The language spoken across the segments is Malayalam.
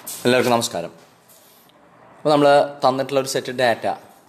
എല്ലാവർക്കും നമസ്കാരം അപ്പോൾ നമ്മൾ തന്നിട്ടുള്ള ഒരു സെറ്റ് ഡാറ്റ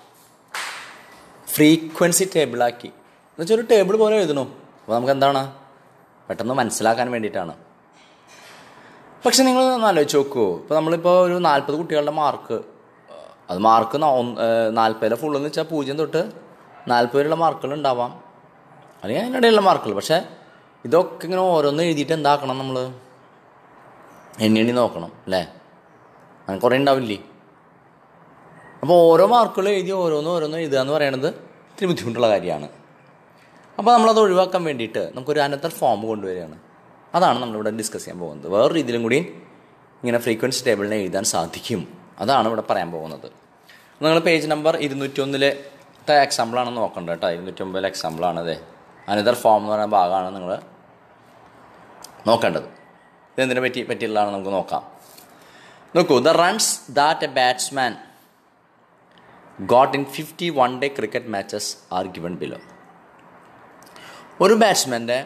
ഫ്രീക്വൻസി ടേബിളാക്കി എന്ന് വെച്ചാൽ ഒരു ടേബിൾ പോലെ എഴുതണു അപ്പോൾ നമുക്ക് എന്താണ് പെട്ടെന്ന് മനസ്സിലാക്കാൻ വേണ്ടിയിട്ടാണ് പക്ഷെ നിങ്ങൾ ഒന്ന് ആലോചിച്ച് നോക്കൂ ഇപ്പോൾ നമ്മളിപ്പോൾ ഒരു നാൽപ്പത് കുട്ടികളുടെ മാർക്ക് അത് മാർക്ക് നാൽപ്പതിലെ ഫുള്ളെന്ന് വെച്ചാൽ പൂജ്യം തൊട്ട് നാൽപ്പത് വരെയുള്ള മാർക്കുകൾ ഉണ്ടാവാം അല്ലെങ്കിൽ അതിനിടയിലുള്ള മാർക്കുകൾ പക്ഷേ ഇതൊക്കെ ഇങ്ങനെ ഓരോന്ന് എഴുതിയിട്ട് എന്താക്കണം നമ്മൾ എണ്ണി എണ്ണി നോക്കണം അല്ലേ അങ്ങനെ കുറേ ഉണ്ടാവില്ലേ അപ്പോൾ ഓരോ മാർക്കുകൾ എഴുതി ഓരോന്നും ഓരോന്നും എഴുതുക എന്ന് പറയുന്നത് ഇത്തിരി ബുദ്ധിമുട്ടുള്ള കാര്യമാണ് അപ്പോൾ നമ്മളത് ഒഴിവാക്കാൻ വേണ്ടിയിട്ട് നമുക്കൊരു അനന്തർ ഫോം കൊണ്ടുവരികയാണ് അതാണ് നമ്മളിവിടെ ഡിസ്കസ് ചെയ്യാൻ പോകുന്നത് വേറെ രീതിയിലും കൂടി ഇങ്ങനെ ഫ്രീക്വൻസി ടേബിളിനെ എഴുതാൻ സാധിക്കും അതാണ് ഇവിടെ പറയാൻ പോകുന്നത് നിങ്ങൾ പേജ് നമ്പർ ഇരുന്നൂറ്റി ഒന്നിലത്തെ എക്സാമ്പിളാണ് നോക്കേണ്ടത് കേട്ടോ ഇരുന്നൂറ്റി ഒമ്പതിലെ എക്സാമ്പിളാണ് അതെ അനന്തർ ഫോം എന്ന് പറയുന്ന ഭാഗമാണ് നിങ്ങൾ നോക്കേണ്ടത് ഇതെന്തിനെ പറ്റി പറ്റിയുള്ളതാണ് നമുക്ക് നോക്കാം നോക്കൂ the runs that a batsman got in fifty one day cricket matches are given below ഒരു ബാറ്റ്സ്മാൻ്റെ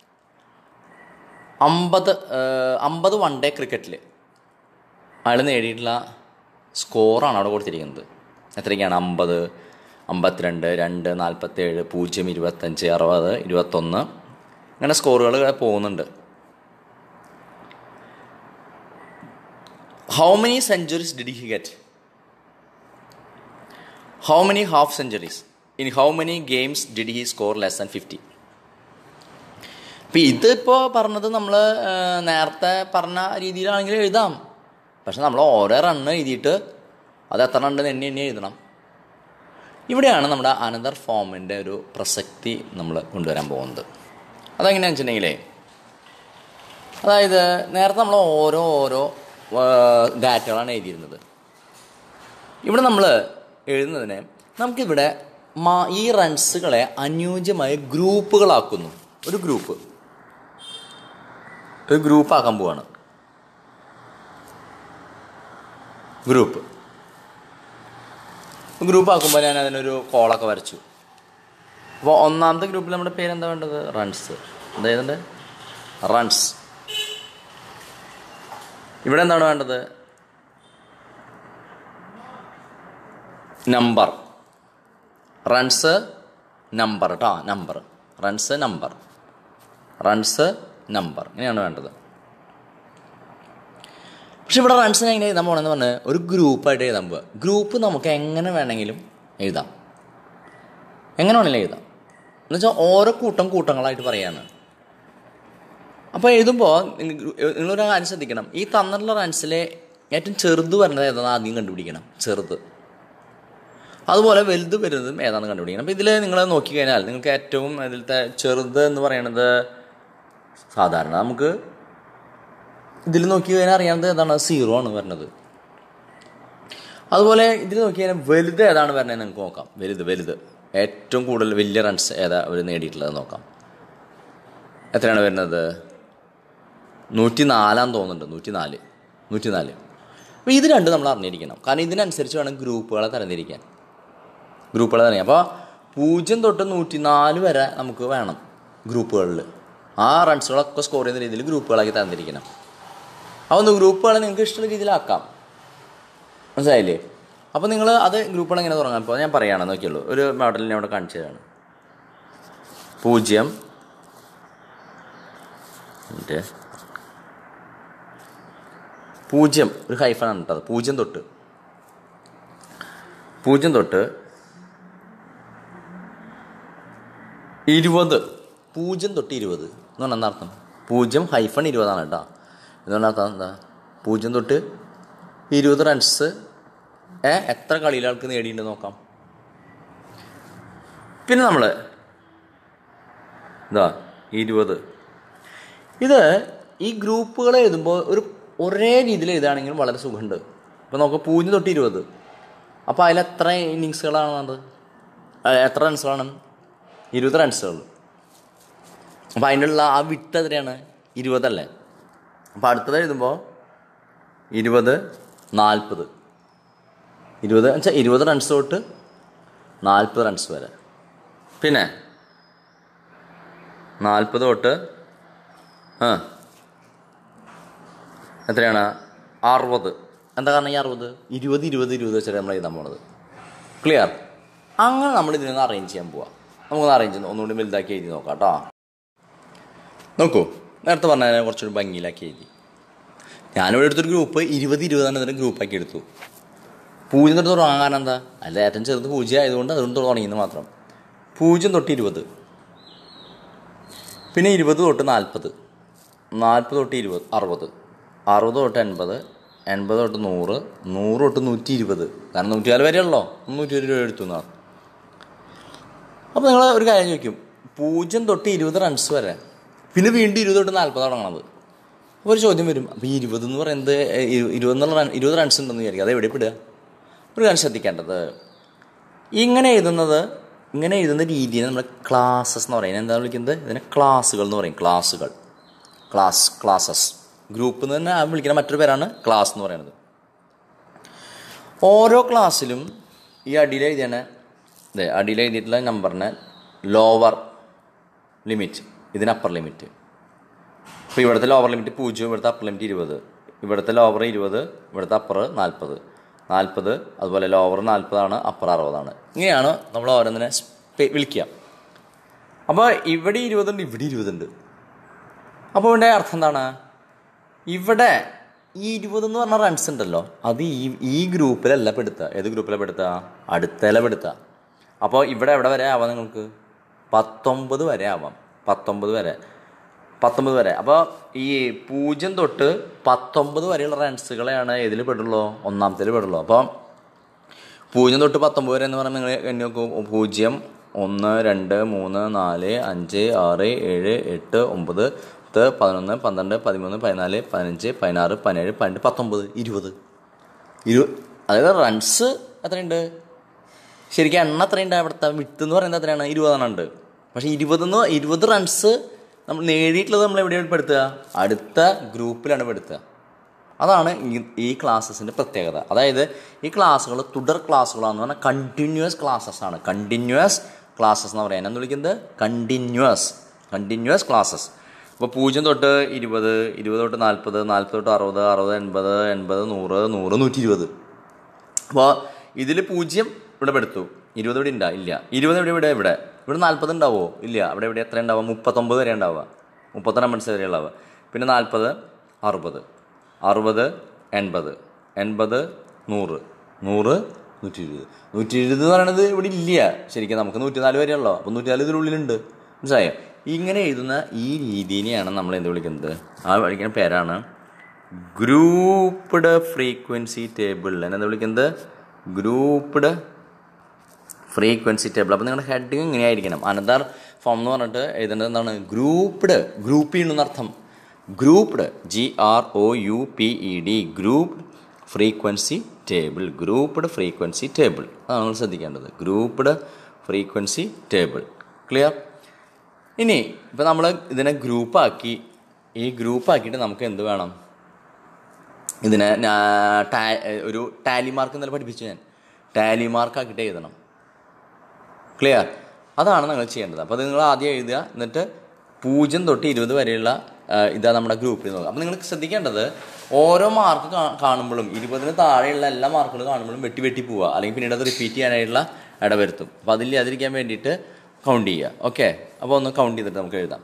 അമ്പത് അമ്പത് വൺ ഡേ ക്രിക്കറ്റിൽ അയാൾ നേടിയിട്ടുള്ള സ്കോറാണ് അവിടെ കൊടുത്തിരിക്കുന്നത് എത്രയ്ക്കാണ് അമ്പത് അമ്പത്തിരണ്ട് രണ്ട് നാൽപ്പത്തേഴ് പൂജ്യം ഇരുപത്തഞ്ച് അറുപത് ഇരുപത്തൊന്ന് അങ്ങനെ സ്കോറുകൾ പോകുന്നുണ്ട് how many centuries did he get how many half centuries in how many games did he score less than fifty അപ്പം ഇതിപ്പോൾ പറഞ്ഞത് നമ്മൾ നേരത്തെ പറഞ്ഞ രീതിയിലാണെങ്കിൽ എഴുതാം പക്ഷെ നമ്മൾ ഓരോ റണ്ണ് എഴുതിയിട്ട് അത് എത്ര ഉണ്ടെന്ന് എണ്ണി എണ്ണി എഴുതണം ഇവിടെയാണ് നമ്മുടെ അനന്തർ ഫോമിൻ്റെ ഒരു പ്രസക്തി നമ്മൾ കൊണ്ടുവരാൻ പോകുന്നത് അതെങ്ങനെയാണെന്ന് വെച്ചിട്ടുണ്ടെങ്കിലേ അതായത് നേരത്തെ നമ്മൾ ഓരോ ഓരോ ഡാറ്റകളാണ് എഴുതിയിരുന്നത് ഇവിടെ നമ്മൾ എഴുതുന്നതിനെ നമുക്കിവിടെ മാ ഈ റൺസുകളെ അനുയോജ്യമായ ഗ്രൂപ്പുകളാക്കുന്നു ഒരു ഗ്രൂപ്പ് ഒരു ഗ്രൂപ്പ് ആക്കാൻ പോവാണ് ഗ്രൂപ്പ് ഗ്രൂപ്പ് ആക്കുമ്പോൾ ഞാൻ അതിനൊരു കോളൊക്കെ വരച്ചു അപ്പോൾ ഒന്നാമത്തെ ഗ്രൂപ്പിൽ നമ്മുടെ പേരെന്താ വേണ്ടത് റൺസ് എന്താ റൺസ് ഇവിടെ എന്താണ് വേണ്ടത് നമ്പർ റൺസ് നമ്പർ കേട്ടോ number runs number runs number ഇങ്ങനെയാണ് വേണ്ടത് പക്ഷെ ഇവിടെ റൺസിനെ എങ്ങനെ എഴുതാൻ പോകണമെന്ന് പറഞ്ഞാൽ ഒരു ഗ്രൂപ്പായിട്ട് എഴുതാൻ പോവുക ഗ്രൂപ്പ് നമുക്ക് എങ്ങനെ വേണമെങ്കിലും എഴുതാം എങ്ങനെ വേണമെങ്കിലും എഴുതാം എന്നുവെച്ചാൽ ഓരോ കൂട്ടം കൂട്ടങ്ങളായിട്ട് പറയാണ് അപ്പോൾ എഴുതുമ്പോൾ നിങ്ങളൊരു കാര്യം ശ്രദ്ധിക്കണം ഈ തന്നിട്ടുള്ള റൺസിലെ ഏറ്റവും ചെറുത് വരുന്നത് ഏതാണെന്ന് ആദ്യം കണ്ടുപിടിക്കണം ചെറുത് അതുപോലെ വലുത് വരുന്നതും ഏതാണെന്ന് കണ്ടുപിടിക്കണം അപ്പോൾ ഇതിൽ നിങ്ങൾ നോക്കിക്കഴിഞ്ഞാൽ നിങ്ങൾക്ക് ഏറ്റവും ഇതിലത്തെ ചെറുത് എന്ന് പറയുന്നത് സാധാരണ നമുക്ക് ഇതിൽ നോക്കി കഴിഞ്ഞാൽ അറിയാവുന്നത് ഏതാണ് സീറോ ആണ് വരുന്നത് അതുപോലെ ഇതിൽ നോക്കി കഴിഞ്ഞാൽ വലുത് ഏതാണ് വരുന്നത് നിങ്ങൾക്ക് നോക്കാം വലുത് വലുത് ഏറ്റവും കൂടുതൽ വലിയ റൺസ് ഏതാ അവർ നേടിയിട്ടുള്ളത് നോക്കാം എത്രയാണ് വരുന്നത് നൂറ്റി നാലാന്ന് തോന്നുന്നുണ്ട് നൂറ്റി നാല് നൂറ്റി നാല് അപ്പോൾ ഇത് രണ്ടും നമ്മൾ അറിഞ്ഞിരിക്കണം കാരണം ഇതിനനുസരിച്ച് വേണം ഗ്രൂപ്പുകളെ തരംതിരിക്കാൻ ഗ്രൂപ്പുകളെ തരം അപ്പോൾ പൂജ്യം തൊട്ട് നൂറ്റി നാല് വരെ നമുക്ക് വേണം ഗ്രൂപ്പുകളിൽ ആ റൺസുകളൊക്കെ സ്കോർ ചെയ്യുന്ന രീതിയിൽ ഗ്രൂപ്പുകളാക്കി തരംതിരിക്കണം അപ്പോൾ ഗ്രൂപ്പുകളെ നിങ്ങൾക്ക് ഇഷ്ടമുള്ള രീതിയിലാക്കാം മനസ്സിലായില്ലേ അപ്പോൾ നിങ്ങൾ അത് ഗ്രൂപ്പുകൾ എങ്ങനെ തുടങ്ങാം ഇപ്പോൾ ഞാൻ പറയുകയാണ് നോക്കിയുള്ളൂ ഒരു മോഡൽ ഞാൻ ഇവിടെ കാണിച്ചു തരാണ് പൂജ്യം എന്നിട്ട് പൂജ്യം ഒരു ഹൈഫനാണ് കേട്ടത് പൂജ്യം തൊട്ട് പൂജ്യം തൊട്ട് ഇരുപത് പൂജ്യം തൊട്ട് ഇരുപത് എന്ന് പറഞ്ഞാൽ എന്താ അർത്ഥം പൂജ്യം ഹൈഫൺ ഇരുപതാണ് കേട്ടോ എന്ന് പറഞ്ഞാൽ എന്താ പൂജ്യം തൊട്ട് ഇരുപത് റൺസ് ഏ എത്ര കളിയിലാൾക്ക് നേടിയിട്ടുണ്ട് നോക്കാം പിന്നെ നമ്മൾ ഇതാ ഇരുപത് ഇത് ഈ ഗ്രൂപ്പുകൾ എഴുതുമ്പോൾ ഒരു ഒരേ രീതിയിൽ എഴുതുകയാണെങ്കിലും വളരെ സുഖമുണ്ട് ഇപ്പോൾ നമുക്ക് പൂജ്യം തൊട്ട് ഇരുപത് അപ്പോൾ അതിൽ എത്ര ഇന്നിങ്സുകളാണ് എത്ര റൺസുകളാണ് ഇരുപത് റൺസുകൾ അപ്പോൾ അതിനുള്ള ആ വിട്ട് എത്രയാണ് ഇരുപതല്ലേ അപ്പോൾ അടുത്തത് എഴുതുമ്പോൾ ഇരുപത് നാൽപ്പത് ഇരുപത് വെച്ചാൽ ഇരുപത് റൺസ് തൊട്ട് നാൽപ്പത് റൺസ് വരെ പിന്നെ നാൽപ്പത് തൊട്ട് ആ എത്രയാണ് അറുപത് എന്താ കാരണം ഈ അറുപത് ഇരുപത് ഇരുപത് ഇരുപത് വെച്ചിട്ട് നമ്മൾ എഴുതാൻ പോണത് ക്ലിയർ അങ്ങനെ നമ്മൾ ഇതിനൊന്ന് അറേഞ്ച് ചെയ്യാൻ പോവാം നമുക്കൊന്ന് അറേഞ്ച് ചെയ്യാം ഒന്നുകൂടി വലുതാക്കി എഴുതി നോക്കാം കേട്ടോ നോക്കൂ നേരത്തെ പറഞ്ഞതിനെ കുറച്ചുകൂടി ഭംഗിയിലാക്കി എഴുതി ഞാനിവിടെ എടുത്തൊരു ഗ്രൂപ്പ് ഇരുപത് ഇരുപതാണ് ഇതിൻ്റെ ഗ്രൂപ്പാക്കി എടുത്തു പൂജ്യം തൊട്ട് തുടങ്ങാൻ കാരണം എന്താ അല്ല ഏറ്റവും ചെറുത് പൂജ്യം ആയതുകൊണ്ട് അതുകൊണ്ട് തുടങ്ങിയെന്ന് മാത്രം പൂജ്യം തൊട്ട് ഇരുപത് പിന്നെ ഇരുപത് തൊട്ട് നാൽപ്പത് നാൽപ്പത് തൊട്ട് ഇരുപത് അറുപത് അറുപത് തൊട്ട് എൺപത് എൺപത് തൊട്ട് നൂറ് നൂറ് തൊട്ട് നൂറ്റി ഇരുപത് കാരണം നൂറ്റിനാല് വരെയുള്ളോ നൂറ്റി ഒരു രൂപ എടുത്തു എന്നാണ് അപ്പോൾ നിങ്ങൾ ഒരു കാര്യം ചോദിക്കും പൂജ്യം തൊട്ട് ഇരുപത് റൺസ് വരെ പിന്നെ വീണ്ടും ഇരുപത് തൊട്ട് നാൽപ്പത് തുടങ്ങണത് അപ്പോൾ ഒരു ചോദ്യം വരും അപ്പോൾ ഈ ഇരുപത് എന്ന് പറയുന്നത് ഇരു- ഇരുപത് എന്നുള്ള റൺ ഇരുപത് റൺസ് ഉണ്ടെന്ന് വിചാരിക്കും അത് എവിടെ പെടുക ഒരു കാര്യം ശ്രദ്ധിക്കേണ്ടത് ഇങ്ങനെ എഴുതുന്നത് ഇങ്ങനെ എഴുതുന്ന രീതിയെ നമ്മൾ ക്ലാസ്സസ് എന്ന് പറയുന്നത് എന്താ വിളിക്കുന്നത് ഇതിനെ ക്ലാസ്സുകൾ എന്ന് പറയും ക്ലാസ്സുകൾ ക്ലാസ് ക്ലാസ്സസ് ഗ്രൂപ്പ് എന്ന് തന്നെ വിളിക്കുന്ന മറ്റൊരു പേരാണ് ക്ലാസ് എന്ന് പറയുന്നത് ഓരോ ക്ലാസ്സിലും ഈ അടിയിൽ എഴുതിയാണ് ഇതേ അടിയിൽ എഴുതിയിട്ടുള്ള നമ്പറിന് ലോവർ ലിമിറ്റ് ഇതിന് അപ്പർ ലിമിറ്റ് ഇപ്പോൾ ഇവിടുത്തെ ലോവർ ലിമിറ്റ് പൂജ്യം ഇവിടുത്തെ അപ്പർ ലിമിറ്റ് ഇരുപത് ഇവിടുത്തെ ലോവർ ഇരുപത് ഇവിടുത്തെ അപ്പർ നാൽപ്പത് നാൽപ്പത് അതുപോലെ ലോവർ നാൽപ്പതാണ് അപ്പർ അറുപതാണ് ഇങ്ങനെയാണ് നമ്മൾ ഓരോന്നിനെ സ്പെ- വിളിക്കുക അപ്പോൾ ഇവിടെ ഇരുപതുണ്ട് ഇവിടെ ഇരുപതുണ്ട് അപ്പോൾ ഇവിടെ അർത്ഥം എന്താണ് ഇവിടെ ഈ ഇരുപത് എന്ന് പറഞ്ഞ റൺസ് ഉണ്ടല്ലോ അത് ഈ ഈ ഗ്രൂപ്പിലല്ല പെടുത്തുക ഏത് ഗ്രൂപ്പിലാണ് പെടുത്തുക അടുത്തല പെടുത്തുക അപ്പോൾ ഇവിടെ എവിടെ വരെ ആവാം നിങ്ങൾക്ക് പത്തൊമ്പത് വരെ ആവാം പത്തൊമ്പത് വരെ പത്തൊമ്പത് വരെ അപ്പോൾ ഈ പൂജ്യം തൊട്ട് പത്തൊമ്പത് വരെയുള്ള റൺസുകളെയാണ് ഏതിൽ പെടുള്ളൂ ഒന്നാമത്തേൽ പെടുള്ളൂ അപ്പോൾ പൂജ്യം തൊട്ട് പത്തൊമ്പത് വരെ എന്ന് പറഞ്ഞാൽ നിങ്ങൾ എണ്ണി നോക്കൂ പൂജ്യം ഒന്ന് രണ്ട് മൂന്ന് നാല് അഞ്ച് ആറ് ഏഴ് എട്ട് ഒമ്പത് പത്ത് പതിനൊന്ന് പന്ത്രണ്ട് പതിമൂന്ന് പതിനാല് പതിനഞ്ച് പതിനാറ് പതിനേഴ് പതിനെട്ട് പത്തൊമ്പത് ഇരുപത് ഇരു അതായത് റൺസ് എത്രയുണ്ട് ശരിക്കും എണ്ണ എത്രയുണ്ട് അവിടുത്തെ വിട്ട് എന്ന് പറയുന്നത് എത്രയാണ് ഇരുപതെണ്ണം ഉണ്ട് പക്ഷേ ഇരുപതെന്ന് ഇരുപത് റൺസ് നമ്മൾ നേടിയിട്ടുള്ളത് നമ്മൾ എവിടെയാണ് പെടുത്തുക അടുത്ത ഗ്രൂപ്പിലാണ് പെടുത്തുക അതാണ് ഈ- ഈ ക്ലാസ്സസിൻ്റെ പ്രത്യേകത അതായത് ഈ ക്ലാസ്സുകൾ തുടർ ക്ലാസ്സുകളാണെന്ന് പറഞ്ഞാൽ കണ്ടിന്യൂസ് ക്ലാസ്സസ് ആണ് കണ്ടിന്യൂസ് ക്ലാസ്സസ് എന്ന് പറയാൻ എന്ത് വിളിക്കുന്നത് കണ്ടിന്യൂസ് കണ്ടിന്യൂസ് ക്ലാസ്സസ് അപ്പോൾ പൂജ്യം തൊട്ട് ഇരുപത് ഇരുപത് തൊട്ട് നാൽപ്പത് നാൽപ്പത് തൊട്ട് അറുപത് അറുപത് എൺപത് എൺപത് നൂറ് നൂറ് നൂറ്റി ഇരുപത് അപ്പോൾ ഇതിൽ പൂജ്യം ഇവിടെ പെടുത്തു ഇരുപത് ഇവിടെ ഉണ്ടാ ഇല്ല ഇരുപത് ഇവിടെ ഇവിടെ ഇവിടെ ഇവിടെ നാൽപ്പത് ഉണ്ടാവോ ഇല്ല അവിടെ ഇവിടെ എത്ര ഉണ്ടാവുക മുപ്പത്തൊമ്പത് വരെ ഉണ്ടാവുക മുപ്പത്തൊന്ന് നമ്പേഴ്സ് വരെ ഉണ്ടാവുക പിന്നെ നാൽപ്പത് അറുപത് അറുപത് എൺപത് എൺപത് നൂറ് നൂറ് നൂറ്റി ഇരുപത് നൂറ്റി ഇരുപത് എന്ന് പറയുന്നത് ഇവിടെ ഇല്ല ശരിക്കും നമുക്ക് നൂറ്റിനാല് വരെയുള്ളൂ അപ്പോൾ നൂറ്റിനാല് ഇതിനുള്ളിലുണ്ട് മനസ്സിലായോ ഇങ്ങനെ എഴുതുന്ന ഈ രീതിനെയാണ് നമ്മൾ എന്ത് വിളിക്കുന്നത് ആ വിളിക്കുന്ന പേരാണ് ഗ്രൂപ്പ്ഡ് ഫ്രീക്വൻസി ടേബിൾ എന്താ വിളിക്കുന്നത് ഗ്രൂപ്പ്ഡ് ഫ്രീക്വൻസി ടേബിൾ അപ്പോൾ നിങ്ങളുടെ ഹെഡിങ് ഇങ്ങനെയായിരിക്കണം അനദർ ഫോം എന്ന് പറഞ്ഞിട്ട് എഴുതേണ്ടത് എന്താണ് ഗ്രൂപ്പ്ഡ് ഗ്രൂപ്പ് ചെയ്യണമെന്ന് അർത്ഥം grouped G R O U P E D group frequency table grouped frequency table അതാണ് നമ്മൾ ശ്രദ്ധിക്കേണ്ടത് ഗ്രൂപ്പ്ഡ് ഫ്രീക്വൻസി ടേബിൾ ക്ലിയർ ഇനി ഇപ്പോൾ നമ്മൾ ഇതിനെ ഗ്രൂപ്പാക്കി ഈ ഗ്രൂപ്പാക്കിയിട്ട് നമുക്ക് എന്ത് വേണം ഇതിനെ ഞാ- ടാ- ഒരു ടാലി മാർക്ക് എന്നല്ല പഠിപ്പിച്ചു ഞാൻ ടാലി മാർക്ക് ആക്കിയിട്ട് എഴുതണം ക്ലിയർ അതാണ് നിങ്ങൾ ചെയ്യേണ്ടത് അപ്പോൾ നിങ്ങൾ ആദ്യം എഴുതുക എന്നിട്ട് പൂജ്യം തൊട്ട് ഇരുപത് വരെയുള്ള ആ, ഇതാ നമ്മുടെ ഗ്രൂപ്പിൽ നോക്കുക അപ്പോൾ നിങ്ങൾ ശ്രദ്ധിക്കേണ്ടത് ഓരോ മാർക്ക് കാണുമ്പോഴും ഇരുപതിന് താഴെയുള്ള എല്ലാ മാർക്കുകളും കാണുമ്പോഴും വെട്ടി വെട്ടി പോവുക അല്ലെങ്കിൽ പിന്നീട് അത് റിപ്പീറ്റ് ചെയ്യാനായിട്ടുള്ള ഇടവരുത്തും അപ്പോൾ അതില്ലാതിരിക്കാൻ വേണ്ടിയിട്ട് കൗണ്ട് ചെയ്യുക ഓക്കെ അപ്പോൾ ഒന്ന് കൗണ്ട് ചെയ്തിട്ട് നമുക്ക് എഴുതാം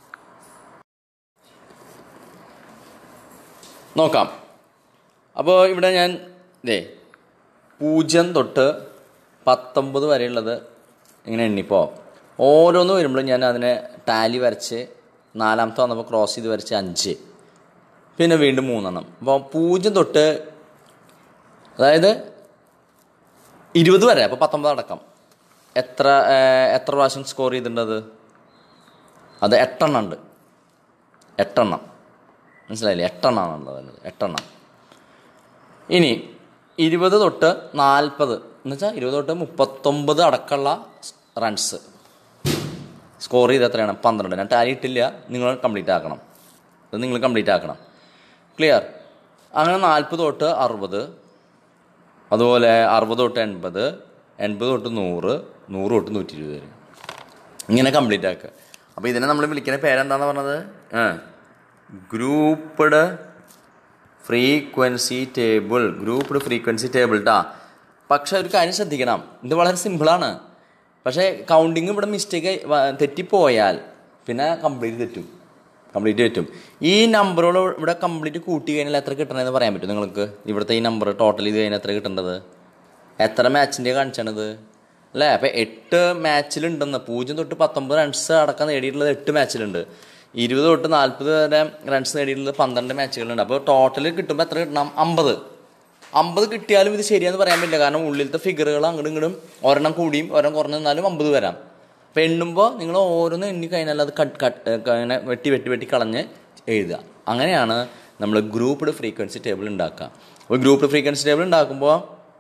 നോക്കാം അപ്പോൾ ഇവിടെ ഞാൻ ഇതേ പൂജ്യം തൊട്ട് പത്തൊമ്പത് വരെയുള്ളത് ഇങ്ങനെ എണ്ണിപ്പോൾ ഓരോന്ന് വരുമ്പോഴും ഞാൻ അതിനെ ടാലി വരച്ച് നാലാമത്തെ വന്നപ്പോൾ ക്രോസ് ചെയ്ത് വരച്ച് അഞ്ച് പിന്നെ വീണ്ടും മൂന്നെണ്ണം അപ്പോൾ പൂജ്യം തൊട്ട് അതായത് ഇരുപത് വരെ അപ്പോൾ പത്തൊമ്പത് അടക്കം എത്ര ഏഹ്, എത്ര പ്രാവശ്യം സ്കോർ ചെയ്തിട്ടുണ്ട് അത് അത് എട്ടെണ്ണം ഉണ്ട് എട്ടെണ്ണം മനസ്സിലായില്ലേ എട്ടെണ്ണമാണ് ഉള്ളത് എട്ടെണ്ണം ഇനി ഇരുപത് തൊട്ട് നാൽപ്പത് എന്ന് വെച്ചാൽ ഇരുപത് തൊട്ട് മുപ്പത്തൊമ്പത് അടക്കമുള്ള റൺസ് സ്കോർ ചെയ്ത് എത്രയാണ് പന്ത്രണ്ട് ഞാൻ ടാലി ഇട്ടില്ല നിങ്ങൾ കംപ്ലീറ്റ് ആക്കണം അത് നിങ്ങൾ കംപ്ലീറ്റ് ആക്കണം ക്ലിയർ അങ്ങനെ നാൽപ്പത് തൊട്ട് അറുപത് അതുപോലെ അറുപത് തൊട്ട് എൺപത് എൺപത് തൊട്ട് നൂറ് നൂറ് തൊട്ട് നൂറ്റി ഇരുപത് വരെ ഇങ്ങനെ കംപ്ലീറ്റ് ആക്കുക അപ്പോൾ ഇതിനെ നമ്മൾ വിളിക്കുന്ന പേരെന്താന്ന് പറഞ്ഞത് ആ grouped frequency table grouped frequency table ട്ടാ പക്ഷെ ഒരു കാര്യം ശ്രദ്ധിക്കണം ഇത് വളരെ സിമ്പിളാണ് പക്ഷേ കൗണ്ടിങ് ഇവിടെ മിസ്റ്റേക്ക് തെറ്റിപ്പോയാൽ പിന്നെ കംപ്ലീറ്റ് തെറ്റും കംപ്ലീറ്റ് തെറ്റും ഈ നമ്പറുകൾ ഇവിടെ കംപ്ലീറ്റ് കൂട്ടി കഴിഞ്ഞാൽ എത്ര കിട്ടണമെന്ന് പറയാൻ പറ്റും നിങ്ങൾക്ക് ഇവിടുത്തെ ഈ നമ്പർ ടോട്ടൽ ചെയ്ത് കഴിഞ്ഞാൽ എത്ര കിട്ടേണ്ടത് എത്ര മാച്ചിൻ്റെ കാണിച്ചണത് അല്ലേ അപ്പം എട്ട് മാച്ചിലുണ്ടെന്ന് പൂജ്യം തൊട്ട് പത്തൊമ്പത് റൺസ് അടക്കം നേടിയിട്ടുള്ളത് എട്ട് മാച്ചിലുണ്ട് ഇരുപത് തൊട്ട് നാൽപ്പത് വരെ റൺസ് നേടിയിട്ടുള്ളത് പന്ത്രണ്ട് മാച്ചുകളുണ്ട് അപ്പോൾ ടോട്ടൽ കിട്ടുമ്പോൾ എത്ര കിട്ടണം അമ്പത് അമ്പത് കിട്ടിയാലും ഇത് ശരിയാന്ന് പറയാൻ പറ്റില്ല കാരണം ഉള്ളിലത്തെ ഫിഗറുകൾ അങ്ങോട്ടും ഇങ്ങോട്ടും ഒരെണ്ണം കൂടിയും ഒരെണ്ണം കുറഞ്ഞു നിന്നാലും അമ്പത് വരാം അപ്പം എണ്ണുമ്പോൾ നിങ്ങൾ ഓരോന്ന് എണ്ണി കഴിഞ്ഞാൽ അത് കട്ട് കട്ട് ഇങ്ങനെ വെട്ടി വെട്ടി വെട്ടി കളഞ്ഞ് എഴുതുക അങ്ങനെയാണ് നമ്മൾ ഗ്രൂപ്പ്ഡ് ഫ്രീക്വൻസി ടേബിൾ ഉണ്ടാക്കുക അപ്പോൾ ഗ്രൂപ്പ്ഡ് ഫ്രീക്വൻസി ടേബിൾ ഉണ്ടാക്കുമ്പോൾ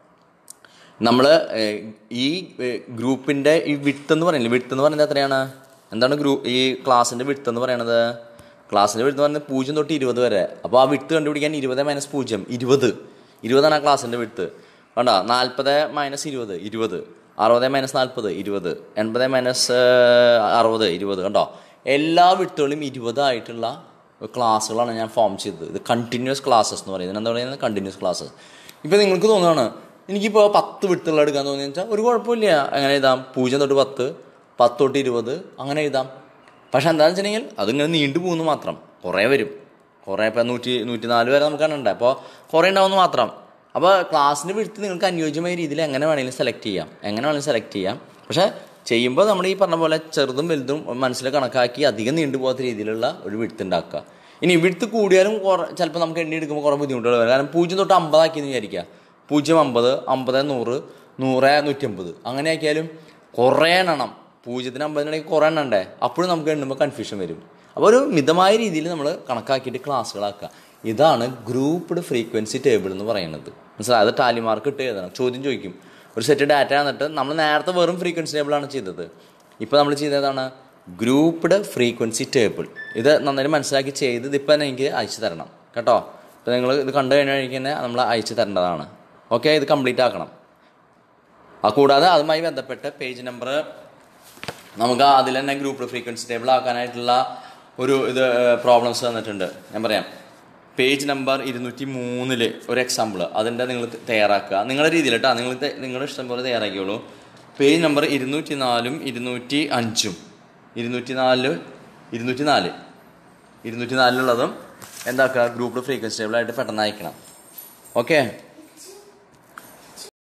നമ്മൾ ഈ ഗ്രൂപ്പിൻ്റെ ഈ വിട്ട് എന്ന് പറയുന്നത് വിട്ട് എന്ന് പറയുന്നത് എത്രയാണ് എന്താണ് ഗ്രൂ ഈ ക്ലാസ്സിൻ്റെ വിട്ട് എന്ന് പറയണത് ക്ലാസ്സിൻ്റെ വിട്ട് എന്ന് പറയുന്നത് പൂജ്യം തൊട്ട് ഇരുപത് വരെ അപ്പോൾ ആ വിട്ട് കണ്ടുപിടിക്കാൻ ഇരുപത് മൈനസ് പൂജ്യം ഇരുപത് ഇരുപതാണ് ആ ക്ലാസ്സിൻ്റെ വിട്ട് വേണ്ട നാൽപ്പത് മൈനസ് ഇരുപത് ഇരുപത് അറുപത് മൈനസ് നാൽപ്പത് ഇരുപത് എൺപത് മൈനസ് അറുപത് ഇരുപത് കണ്ടോ എല്ലാ വിട്ടുകളും ഇരുപതായിട്ടുള്ള ക്ലാസ്സുകളാണ് ഞാൻ ഫോം ചെയ്തത് ഇത് കണ്ടിന്യൂസ് ക്ലാസ്സസ് എന്ന് പറയുന്നത് എന്താ പറയുന്നത് കണ്ടിന്യൂസ് ക്ലാസ്സസ് ഇപ്പോൾ നിങ്ങൾക്ക് തോന്നുകയാണ് എനിക്കിപ്പോൾ പത്ത് വിട്ടുള്ള എടുക്കാൻ തോന്നിയെന്ന് വെച്ചാൽ ഒരു കുഴപ്പമില്ല അങ്ങനെ എഴുതാം പൂജ്യം തൊട്ട് പത്ത് പത്ത് തൊട്ട് ഇരുപത് അങ്ങനെ എഴുതാം പക്ഷെ എന്താണെന്ന് വെച്ചിട്ടുണ്ടെങ്കിൽ അതിങ്ങനെ നീണ്ടു പോകുന്നു മാത്രം കുറേ വരും കുറേ ഇപ്പോൾ നൂറ്റി നൂറ്റി നാല് വരെ നമുക്ക് കണ്ടേ അപ്പോൾ കുറേ ഉണ്ടാവുമെന്ന് മാത്രം അപ്പോൾ ക്ലാസ്സിൻ്റെ വിടുത്ത് നിങ്ങൾക്ക് അനുയോജ്യമായ രീതിയിൽ എങ്ങനെ വേണമെങ്കിലും സെലക്ട് ചെയ്യാം എങ്ങനെ വേണമെങ്കിലും സെലക്ട് ചെയ്യാം പക്ഷേ ചെയ്യുമ്പോൾ നമ്മൾ ഈ പറഞ്ഞ പോലെ ചെറുതും വലുതും മനസ്സിൽ കണക്കാക്കി അധികം നീണ്ടു പോകാത്ത രീതിയിലുള്ള ഒരു വിടുത്ത് ഉണ്ടാക്കുക ഇനി വിടുത്ത് കൂടിയാലും കുറേ ചിലപ്പോൾ നമുക്ക് എണ്ണി എടുക്കുമ്പോൾ കുറേ ബുദ്ധിമുട്ടുകൾ വരും കാരണം പൂജ്യം തൊട്ട് അമ്പതാക്കിയെന്ന് വിചാരിക്കുക പൂജ്യം അമ്പത് അമ്പത് നൂറ് നൂറ് നൂറ്റമ്പത് അങ്ങനെ ആക്കിയാലും കുറേ എണ്ണം പൂജ്യത്തിന് അമ്പതിനാണെങ്കിൽ കുറേ എണ്ണം ഉണ്ടേ അപ്പോഴും നമുക്ക് എണ്ണുമ്പോൾ കൺഫ്യൂഷൻ വരും അപ്പോൾ ഒരു മിതമായ രീതിയിൽ നമ്മൾ കണക്കാക്കിയിട്ട് ക്ലാസ്സുകളാക്കുക ഇതാണ് ഗ്രൂപ്പ്ഡ് ഫ്രീക്വൻസി ടേബിൾ എന്ന് പറയുന്നത് മനസ്സിലായി അത് ടാലി മാർക്ക് ഇട്ട് എഴുതണം ചോദ്യം ചോദിക്കും ഒരു സെറ്റ് ഡാറ്റ എന്നിട്ട് നമ്മൾ നേരത്തെ വെറും ഫ്രീക്വൻസി ടേബിളാണ് ചെയ്തത് ഇപ്പോൾ നമ്മൾ ചെയ്തതാണ് ഗ്രൂപ്പ്ഡ് ഫ്രീക്വൻസി ടേബിൾ ഇത് നന്നായി മനസ്സിലാക്കി ചെയ്ത് ഇതിപ്പോൾ എനിക്ക് അയച്ചു തരണം കേട്ടോ ഇപ്പോൾ നിങ്ങൾ ഇത് കണ്ടു കഴിഞ്ഞാൽ തന്നെ നമ്മൾ അയച്ചു തരേണ്ടതാണ് ഓക്കെ ഇത് കംപ്ലീറ്റ് ആക്കണം ആ കൂടാതെ അതുമായി ബന്ധപ്പെട്ട് പേജ് നമ്പർ നമുക്ക് അതിൽ തന്നെ ഗ്രൂപ്പ് ഫ്രീക്വൻസി ടേബിൾ ആക്കാനായിട്ടുള്ള ഒരു ഇത് പ്രോബ്ലംസ് തന്നിട്ടുണ്ട് ഞാൻ പറയാം പേജ് നമ്പർ ഇരുന്നൂറ്റി മൂന്നില് ഒരു എക്സാമ്പിൾ അതിൻ്റെ നിങ്ങൾ തയ്യാറാക്കുക നിങ്ങളുടെ രീതിയിൽ കേട്ടോ നിങ്ങൾ നിങ്ങളുടെ ഇഷ്ടം പോലെ തയ്യാറാക്കിയോളൂ പേജ് നമ്പർ ഇരുന്നൂറ്റി നാലും ഇരുന്നൂറ്റി അഞ്ചും ഇരുന്നൂറ്റി നാല് ഇരുന്നൂറ്റി നാല് ഇരുന്നൂറ്റി നാലിലുള്ളതും എന്താക്കുക ഗ്രൂപ്പ് ഫ്രീക്വൻസി ടേബിളായിട്ട് പെട്ടെന്ന് അയക്കണം ഓക്കെ